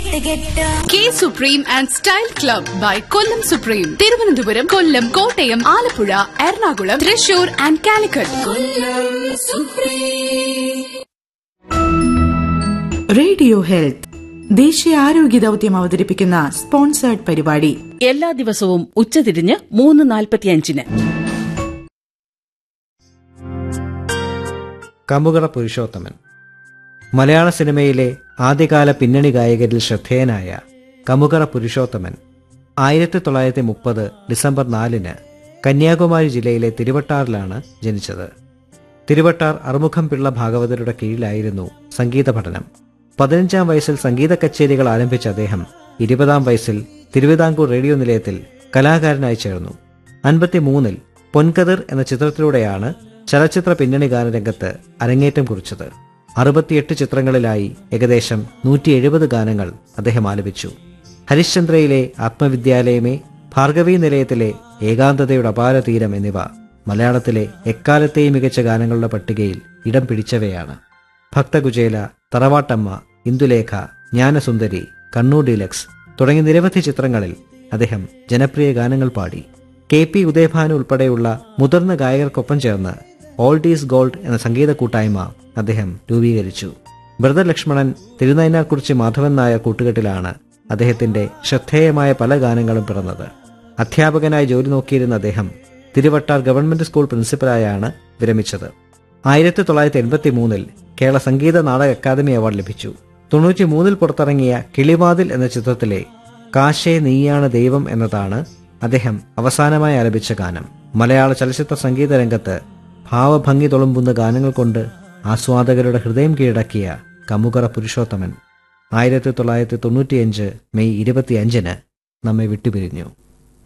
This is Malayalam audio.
കെട്ട് കെട്ട് കെ supreme and style club by Kollam supreme Thiruvananthapuram Kollam Kottayam Alappuzha Ernakulam Thrissur and Calicut radio health ദേശീയ ആരോഗ്യ ദൌത്യം അവതരിപ്പിക്കുന്ന സ്പോൺസേർഡ് പരിപാടി എല്ലാ ദിവസവും ഉച്ചതിരിഞ്ഞ് മൂന്ന് നാൽപ്പത്തിയഞ്ചിന് കമുകറ പുരുഷോത്തമൻ മലയാള സിനിമയിലെ ആദ്യകാല പിന്നണി ഗായകരിൽ ശ്രദ്ധേയനായ കമുകറ പുരുഷോത്തമൻ ആയിരത്തി തൊള്ളായിരത്തി മുപ്പത് ഡിസംബർ നാലിന് കന്യാകുമാരി ജില്ലയിലെ തിരുവട്ടാറിലാണ് ജനിച്ചത് തിരുവട്ടാർ അറുമുഖം പിള്ള ഭാഗവതരുടെ കീഴിലായിരുന്നു സംഗീത പഠനം പതിനഞ്ചാം വയസ്സിൽ സംഗീത കച്ചേരികൾ ആരംഭിച്ച അദ്ദേഹം ഇരുപതാം വയസ്സിൽ തിരുവിതാംകൂർ റേഡിയോ നിലയത്തിൽ കലാകാരനായി ചേർന്നു അൻപത്തിമൂന്നിൽ പൊൻകതിർ എന്ന ചിത്രത്തിലൂടെയാണ് ചലച്ചിത്ര പിന്നണി ഗാനരംഗത്ത് അരങ്ങേറ്റം കുറിച്ചത് അറുപത്തിയെട്ട് ചിത്രങ്ങളിലായി ഏകദേശം നൂറ്റി എഴുപത് ഗാനങ്ങൾ അദ്ദേഹം ആലപിച്ചു ഹരിശ്ചന്ദ്രയിലെ ആത്മവിദ്യാലയമേ ഭാർഗവീ നിലയത്തിലെ ഏകാന്തതയുടെ അപാര തീരം എന്നിവ മലയാളത്തിലെ എക്കാലത്തെയും മികച്ച ഗാനങ്ങളുടെ പട്ടികയിൽ ഇടം പിടിച്ചവയാണ് ഭക്തകുചേല തറവാട്ടമ്മ ഇന്ദുലേഖ ജ്ഞാനസുന്ദരി കണ്ണൂർ ഡീലക്സ് തുടങ്ങിയ നിരവധി ചിത്രങ്ങളിൽ അദ്ദേഹം ജനപ്രിയ ഗാനങ്ങൾ പാടി കെ പി ഉദയഭാനു ഉൾപ്പെടെയുള്ള മുതിർന്ന ഗായകർക്കൊപ്പം ചേർന്ന് ഓൾഡ് ഈസ് ഗോൾഡ് എന്ന സംഗീത കൂട്ടായ്മ അദ്ദേഹം രൂപീകരിച്ചു ബ്രദർ ലക്ഷ്മണൻ തിരുനൈനാർക്കുറിച്ചി മാധവൻ നായർ കൂട്ടുകെട്ടിലാണ് അദ്ദേഹത്തിന്റെ ശ്രദ്ധേയമായ പല ഗാനങ്ങളും പിറന്നത് അധ്യാപകനായി ജോലി നോക്കിയിരുന്ന അദ്ദേഹം തിരുവട്ടാർ ഗവൺമെന്റ് സ്കൂൾ പ്രിൻസിപ്പലായാണ് വിരമിച്ചത് ആയിരത്തി തൊള്ളായിരത്തി എൺപത്തി മൂന്നിൽ കേരള സംഗീത നാടക അക്കാദമി അവാർഡ് ലഭിച്ചു തൊണ്ണൂറ്റി മൂന്നിൽ പുറത്തിറങ്ങിയ കിളിവാതിൽ എന്ന ചിത്രത്തിലെ കാശേ നീയാണ് ദൈവം എന്നതാണ് അദ്ദേഹം അവസാനമായി ആലപിച്ച ഗാനം മലയാള ചലച്ചിത്ര സംഗീത രംഗത്ത് ഭാവഭംഗി തുളുമ്പുന്ന ഗാനങ്ങൾ കൊണ്ട് ആസ്വാദകരുടെ ഹൃദയം കീഴടക്കിയ കമുകറ പുരുഷോത്തമൻ ആയിരത്തി തൊള്ളായിരത്തി തൊണ്ണൂറ്റിയഞ്ച് മെയ് ഇരുപത്തിയഞ്ചിന് നമ്മെ വിട്ടുപിരിഞ്ഞു